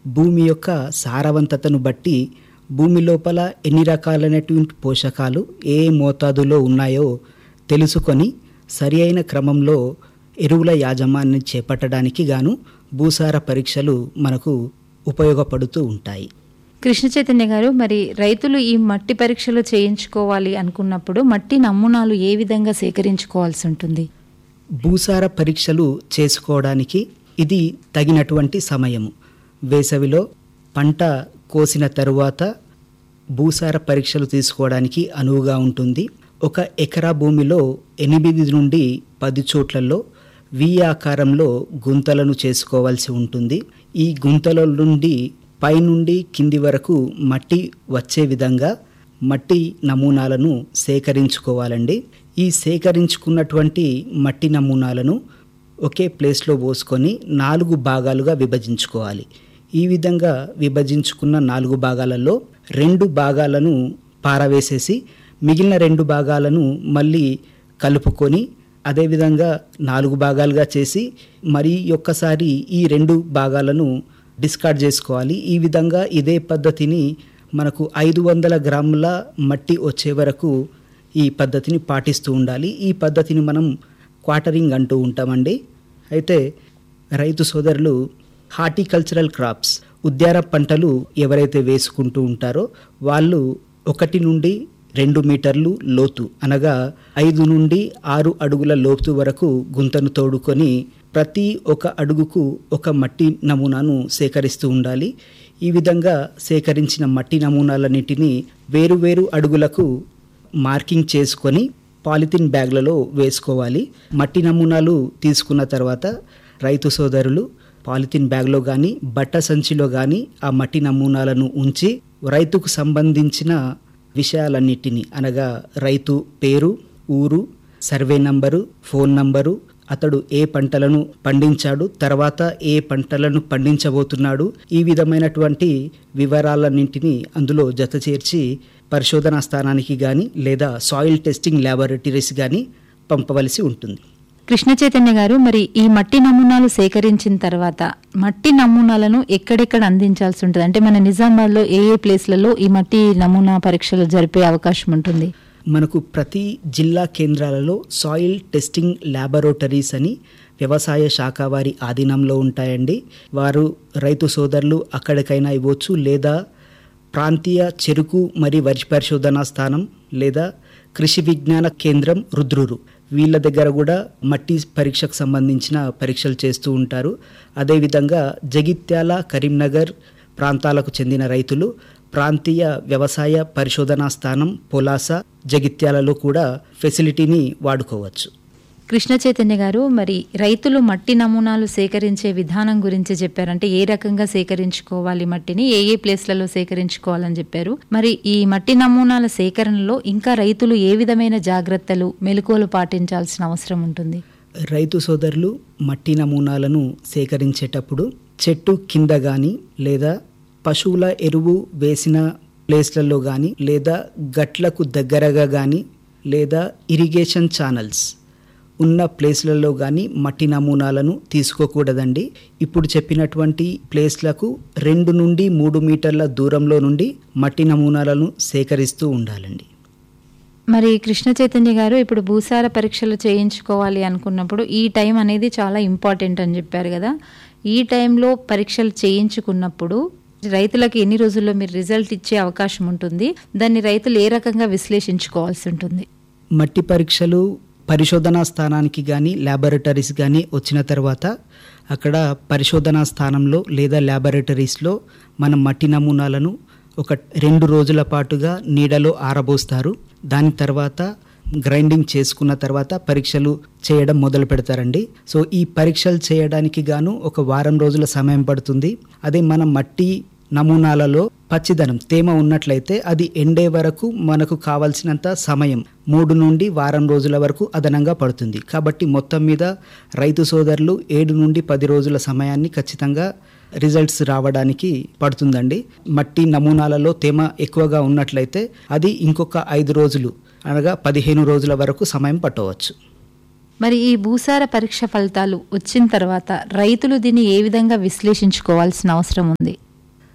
భూమి యొక్క సారవంతతను బట్టి భూమి లోపల ఎన్ని రకాలైనటువంటి పోషకాలు ఏ మోతాదులో ఉన్నాయో తెలుసుకొని సరి అయిన క్రమంలో ఎరువుల యాజమాన్యం చేపట్టడానికి గాను భూసార పరీక్షలు మనకు ఉపయోగపడుతూ ఉంటాయి కృష్ణ చైతన్య గారు మరి రైతులు ఈ మట్టి పరీక్షలు చేయించుకోవాలి అనుకున్నప్పుడు మట్టి నమూనాలు ఏ విధంగా సేకరించుకోవాల్సి ఉంటుంది భూసార పరీక్షలు చేసుకోవడానికి ఇది తగినటువంటి సమయము వేసవిలో పంట కోసిన తరువాత భూసార పరీక్షలు తీసుకోవడానికి అనువుగా ఉంటుంది ఒక ఎకరా భూమిలో ఎనిమిది నుండి పది చోట్లలో వి ఆకారంలో గుంతలను చేసుకోవాల్సి ఉంటుంది ఈ గుంతల నుండి పైనుండి కింది వరకు మట్టి వచ్చే విధంగా మట్టి నమూనాలను సేకరించుకోవాలండి ఈ సేకరించుకున్నటువంటి మట్టి నమూనాలను ఒకే ప్లేస్లో పోసుకొని నాలుగు భాగాలుగా విభజించుకోవాలి ఈ విధంగా విభజించుకున్న నాలుగు భాగాలలో రెండు భాగాలను పారవేసేసి మిగిలిన రెండు భాగాలను మళ్ళీ కలుపుకొని అదేవిధంగా నాలుగు భాగాలుగా చేసి మరి ఒక్కసారి ఈ రెండు భాగాలను డిస్కార్డ్ చేసుకోవాలి ఈ విధంగా ఇదే పద్ధతిని మనకు ఐదు వందల గ్రాముల మట్టి వచ్చే వరకు ఈ పద్ధతిని పాటిస్తూ ఉండాలి ఈ పద్ధతిని మనం క్వాటరింగ్ అంటూ ఉంటామండి అయితే రైతు సోదరులు హార్టికల్చరల్ క్రాప్స్ ఉద్యాన పంటలు ఎవరైతే వేసుకుంటూ ఉంటారో వాళ్ళు ఒకటి నుండి రెండు మీటర్లు లోతు అనగా ఐదు నుండి ఆరు అడుగుల లోతు వరకు గుంతను తోడుకొని ప్రతి ఒక అడుగుకు ఒక మట్టి నమూనాను సేకరిస్తూ ఉండాలి ఈ విధంగా సేకరించిన మట్టి నమూనాలన్నిటినీ వేరువేరు అడుగులకు మార్కింగ్ చేసుకొని పాలిథిన్ బ్యాగ్లలో వేసుకోవాలి మట్టి నమూనాలు తీసుకున్న తర్వాత రైతు సోదరులు పాలిథిన్ బ్యాగ్లో కానీ బట్ట సంచిలో కానీ ఆ మట్టి నమూనాలను ఉంచి రైతుకు సంబంధించిన విషయాలన్నిటినీ అనగా రైతు పేరు ఊరు సర్వే నంబరు ఫోన్ నంబరు అతడు ఏ పంటలను పండించాడు తర్వాత ఏ పంటలను పండించబోతున్నాడు ఈ విధమైనటువంటి వివరాలన్నింటినీ అందులో జత చేర్చి పరిశోధనా స్థానానికి కానీ లేదా సాయిల్ టెస్టింగ్ ల్యాబొరేటరీస్ కానీ పంపవలసి ఉంటుంది కృష్ణ చైతన్య గారు మరి ఈ మట్టి నమూనాలు సేకరించిన తర్వాత మట్టి నమూనాలను ఎక్కడెక్కడ అందించాల్సి ఉంటుంది అంటే మన నిజామాబాద్లో ఏ ఏ ప్లేస్లలో ఈ మట్టి నమూనా పరీక్షలు జరిపే అవకాశం ఉంటుంది మనకు ప్రతి జిల్లా కేంద్రాలలో సాయిల్ టెస్టింగ్ ల్యాబొరేటరీస్ అని వ్యవసాయ శాఖ వారి ఆధీనంలో ఉంటాయండి వారు రైతు సోదరులు అక్కడికైనా ఇవ్వచ్చు లేదా ప్రాంతీయ చెరుకు మరియు వరి పరిశోధనా స్థానం లేదా కృషి విజ్ఞాన కేంద్రం రుద్రురు వీళ్ళ దగ్గర కూడా మట్టి పరీక్షకు సంబంధించిన పరీక్షలు చేస్తూ ఉంటారు అదేవిధంగా జగిత్యాల కరీంనగర్ ప్రాంతాలకు చెందిన రైతులు ప్రాంతీయ వ్యవసాయ పరిశోధనా స్థానం పొలాస జగిత్యాలలో కూడా ఫెసిలిటీని వాడుకోవచ్చు కృష్ణ చైతన్య గారు మరి రైతులు మట్టి నమూనాలు సేకరించే విధానం గురించి చెప్పారంటే ఏ రకంగా సేకరించుకోవాలి మట్టిని ఏ ఏ ప్లేస్లలో సేకరించుకోవాలని చెప్పారు మరి ఈ మట్టి నమూనాల సేకరణలో ఇంకా రైతులు ఏ విధమైన జాగ్రత్తలు మెలకువలు పాటించాల్సిన అవసరం ఉంటుంది రైతు సోదరులు మట్టి నమూనాలను సేకరించేటప్పుడు చెట్టు కింద కానీ లేదా పశువుల ఎరువు వేసిన ప్లేస్లలో కానీ లేదా గట్లకు దగ్గరగా కానీ లేదా ఇరిగేషన్ ఛానల్స్ ఉన్న ప్లేస్లలో కానీ మట్టి నమూనాలను తీసుకోకూడదండి ఇప్పుడు చెప్పినటువంటి ప్లేస్లకు రెండు నుండి మూడు మీటర్ల దూరంలో నుండి మట్టి నమూనాలను సేకరిస్తూ ఉండాలండి మరి కృష్ణ చైతన్య గారు ఇప్పుడు భూసార పరీక్షలు చేయించుకోవాలి అనుకున్నప్పుడు ఈ టైం అనేది చాలా ఇంపార్టెంట్ అని చెప్పారు కదా ఈ టైంలో పరీక్షలు చేయించుకున్నప్పుడు రైతులకు ఎన్ని రోజుల్లో మీరు రిజల్ట్ ఇచ్చే అవకాశం ఉంటుంది దాన్ని రైతులు ఏ రకంగా విశ్లేషించుకోవాల్సి ఉంటుంది మట్టి పరీక్షలు పరిశోధనా స్థానానికి కానీ ల్యాబొరేటరీస్ కానీ వచ్చిన తర్వాత అక్కడ పరిశోధనా స్థానంలో లేదా ల్యాబొరేటరీస్లో మన మట్టి నమూనాలను ఒక రెండు రోజుల పాటుగా నీడలో ఆరబోస్తారు దాని తర్వాత గ్రైండింగ్ చేసుకున్న తర్వాత పరీక్షలు చేయడం మొదలు పెడతారండి సో ఈ పరీక్షలు చేయడానికి గాను ఒక వారం రోజుల సమయం పడుతుంది అదే మన మట్టి నమూనాలలో పచ్చిదనం తేమ ఉన్నట్లయితే అది ఎండే వరకు మనకు కావాల్సినంత సమయం మూడు నుండి వారం రోజుల వరకు అదనంగా పడుతుంది కాబట్టి మొత్తం మీద రైతు సోదరులు ఏడు నుండి పది రోజుల సమయాన్ని ఖచ్చితంగా రిజల్ట్స్ రావడానికి పడుతుందండి మట్టి నమూనాలలో తేమ ఎక్కువగా ఉన్నట్లయితే అది ఇంకొక ఐదు రోజులు అనగా పదిహేను రోజుల వరకు సమయం పట్టవచ్చు మరి ఈ భూసార పరీక్ష ఫలితాలు వచ్చిన తర్వాత రైతులు దీన్ని ఏ విధంగా విశ్లేషించుకోవాల్సిన అవసరం ఉంది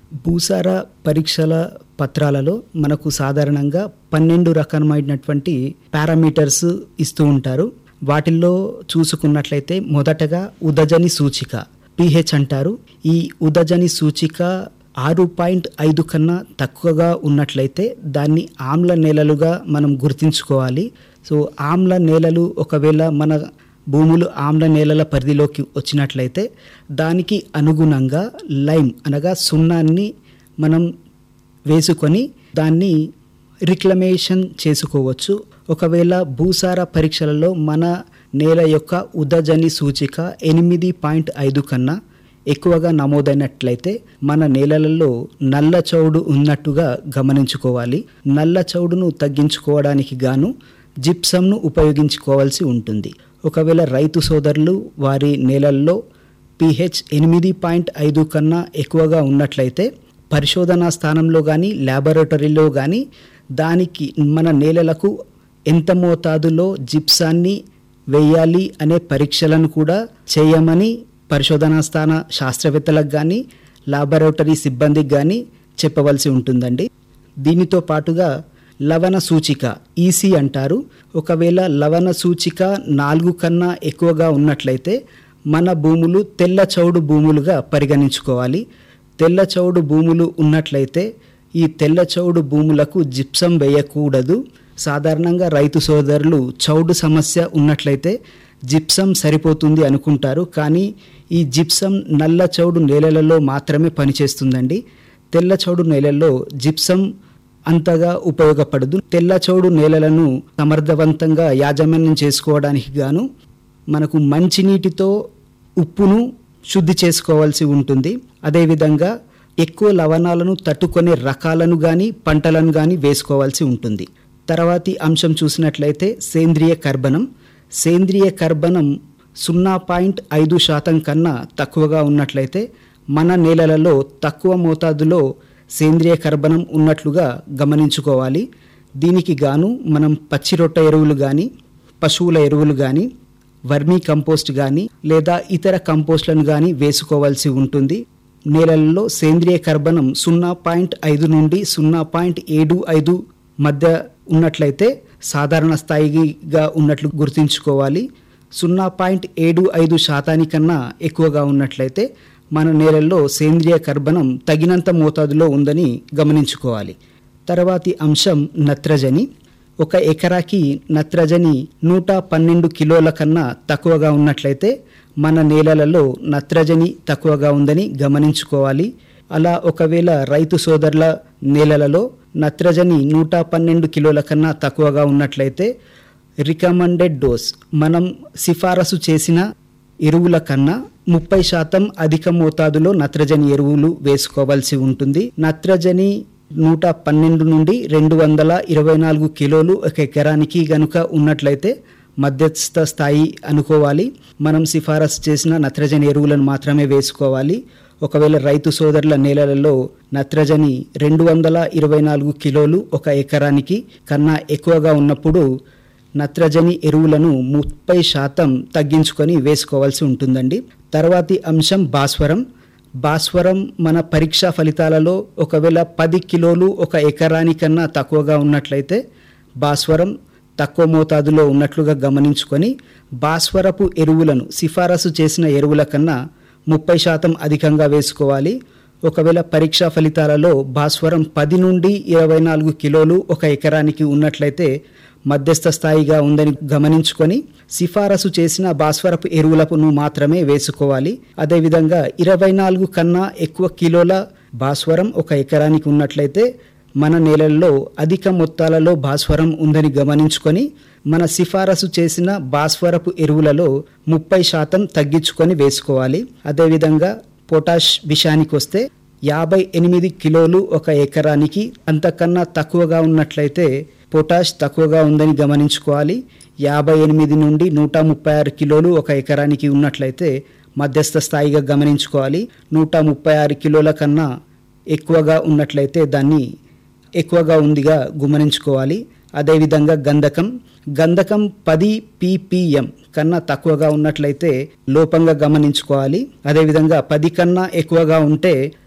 భూసార పరీక్షల పత్రాలలో మనకు సాధారణంగా పన్నెండు రకమైనటువంటి పారామీటర్స్ ఇస్తూ ఉంటారు వాటిల్లో చూసుకున్నట్లయితే మొదటగా ఉదజని సూచిక పిహెచ్ అంటారు ఈ ఉదజని సూచిక ఆరు పాయింట్ ఐదు కన్నా తక్కువగా ఉన్నట్లయితే దాన్ని ఆమ్ల నేలలుగా మనం గుర్తించుకోవాలి సో ఆమ్ల నేలలు ఒకవేళ మన భూములు ఆమ్ల నేలల పరిధిలోకి వచ్చినట్లయితే దానికి అనుగుణంగా లైమ్ అనగా సున్నాన్ని మనం వేసుకొని దాన్ని రిక్లమేషన్ చేసుకోవచ్చు ఒకవేళ భూసార పరీక్షలలో మన నేల యొక్క ఉదజని సూచిక ఎనిమిది పాయింట్ ఐదు కన్నా ఎక్కువగా నమోదైనట్లయితే మన నేలలలో నల్ల చౌడు ఉన్నట్టుగా గమనించుకోవాలి నల్ల చౌడును తగ్గించుకోవడానికి గాను జిప్సంను ఉపయోగించుకోవాల్సి ఉంటుంది ఒకవేళ రైతు సోదరులు వారి నేలల్లో పిహెచ్ ఎనిమిది పాయింట్ ఐదు కన్నా ఎక్కువగా ఉన్నట్లయితే పరిశోధనా స్థానంలో కానీ ల్యాబొరేటరీలో కానీ దానికి మన నేలలకు ఎంత మోతాదులో జిప్సాన్ని వేయాలి అనే పరీక్షలను కూడా చేయమని పరిశోధనా స్థాన శాస్త్రవేత్తలకు కానీ లాబొరేటరీ సిబ్బందికి కానీ చెప్పవలసి ఉంటుందండి దీనితో పాటుగా లవణ సూచిక ఈసీ అంటారు ఒకవేళ లవణ సూచిక నాలుగు కన్నా ఎక్కువగా ఉన్నట్లయితే మన భూములు తెల్ల చౌడు భూములుగా పరిగణించుకోవాలి తెల్ల చౌడు భూములు ఉన్నట్లయితే ఈ తెల్ల చౌడు భూములకు జిప్సం వేయకూడదు సాధారణంగా రైతు సోదరులు చౌడు సమస్య ఉన్నట్లయితే జిప్సం సరిపోతుంది అనుకుంటారు కానీ ఈ జిప్సం నల్ల చౌడు నేలలలో మాత్రమే పనిచేస్తుందండి తెల్ల చౌడు నేలల్లో జిప్సం అంతగా ఉపయోగపడదు తెల్ల చౌడు నేలలను సమర్థవంతంగా యాజమాన్యం చేసుకోవడానికి గాను మనకు మంచినీటితో ఉప్పును శుద్ధి చేసుకోవాల్సి ఉంటుంది అదేవిధంగా ఎక్కువ లవణాలను తట్టుకునే రకాలను కానీ పంటలను కానీ వేసుకోవాల్సి ఉంటుంది తర్వాతి అంశం చూసినట్లయితే సేంద్రియ కర్బనం సేంద్రియ కర్బనం సున్నా పాయింట్ ఐదు శాతం కన్నా తక్కువగా ఉన్నట్లయితే మన నేలలలో తక్కువ మోతాదులో సేంద్రియ కర్బనం ఉన్నట్లుగా గమనించుకోవాలి దీనికి గాను మనం పచ్చి రొట్టె ఎరువులు కానీ పశువుల ఎరువులు కానీ వర్మీ కంపోస్ట్ కానీ లేదా ఇతర కంపోస్ట్లను కానీ వేసుకోవాల్సి ఉంటుంది నేలల్లో సేంద్రియ కర్బనం సున్నా పాయింట్ ఐదు నుండి సున్నా పాయింట్ ఏడు ఐదు మధ్య ఉన్నట్లయితే సాధారణ స్థాయిగా ఉన్నట్లు గుర్తుంచుకోవాలి సున్నా పాయింట్ ఏడు ఐదు శాతానికన్నా ఎక్కువగా ఉన్నట్లయితే మన నేలల్లో సేంద్రియ కర్బనం తగినంత మోతాదులో ఉందని గమనించుకోవాలి తర్వాతి అంశం నత్రజని ఒక ఎకరాకి నత్రజని నూట పన్నెండు కిలోల కన్నా తక్కువగా ఉన్నట్లయితే మన నేలలలో నత్రజని తక్కువగా ఉందని గమనించుకోవాలి అలా ఒకవేళ రైతు సోదరుల నేలలలో నత్రజని నూట పన్నెండు కిలోల కన్నా తక్కువగా ఉన్నట్లయితే రికమెండెడ్ డోస్ మనం సిఫారసు చేసిన ఎరువుల కన్నా ముప్పై శాతం అధిక మోతాదులో నత్రజని ఎరువులు వేసుకోవాల్సి ఉంటుంది నత్రజని నూట పన్నెండు నుండి రెండు వందల ఇరవై నాలుగు కిలోలు ఒక ఎకరానికి గనుక ఉన్నట్లయితే మధ్యస్థ స్థాయి అనుకోవాలి మనం సిఫారసు చేసిన నత్రజని ఎరువులను మాత్రమే వేసుకోవాలి ఒకవేళ రైతు సోదరుల నేలలలో నత్రజని రెండు వందల ఇరవై నాలుగు కిలోలు ఒక ఎకరానికి కన్నా ఎక్కువగా ఉన్నప్పుడు నత్రజని ఎరువులను ముప్పై శాతం తగ్గించుకొని వేసుకోవాల్సి ఉంటుందండి తర్వాతి అంశం భాస్వరం భాస్వరం మన పరీక్షా ఫలితాలలో ఒకవేళ పది కిలోలు ఒక ఎకరానికన్నా తక్కువగా ఉన్నట్లయితే భాస్వరం తక్కువ మోతాదులో ఉన్నట్లుగా గమనించుకొని భాస్వరపు ఎరువులను సిఫారసు చేసిన ఎరువుల కన్నా ముప్పై శాతం అధికంగా వేసుకోవాలి ఒకవేళ పరీక్షా ఫలితాలలో భాస్వరం పది నుండి ఇరవై నాలుగు కిలోలు ఒక ఎకరానికి ఉన్నట్లయితే మధ్యస్థ స్థాయిగా ఉందని గమనించుకొని సిఫారసు చేసిన భాస్వరపు ఎరువులను మాత్రమే వేసుకోవాలి అదేవిధంగా ఇరవై నాలుగు కన్నా ఎక్కువ కిలోల భాస్వరం ఒక ఎకరానికి ఉన్నట్లయితే మన నేలల్లో అధిక మొత్తాలలో భాస్వరం ఉందని గమనించుకొని మన సిఫారసు చేసిన భాస్వరపు ఎరువులలో ముప్పై శాతం తగ్గించుకొని వేసుకోవాలి అదేవిధంగా పొటాష్ విషయానికి వస్తే యాభై ఎనిమిది కిలోలు ఒక ఎకరానికి అంతకన్నా తక్కువగా ఉన్నట్లయితే పొటాష్ తక్కువగా ఉందని గమనించుకోవాలి యాభై ఎనిమిది నుండి నూట ముప్పై ఆరు కిలోలు ఒక ఎకరానికి ఉన్నట్లయితే మధ్యస్థ స్థాయిగా గమనించుకోవాలి నూట ముప్పై ఆరు కిలోల కన్నా ఎక్కువగా ఉన్నట్లయితే దాన్ని ఎక్కువగా ఉందిగా గమనించుకోవాలి అదేవిధంగా గంధకం గంధకం పది పీపీఎం కన్నా తక్కువగా ఉన్నట్లయితే లోపంగా గమనించుకోవాలి అదేవిధంగా పది కన్నా ఎక్కువగా ఉంటే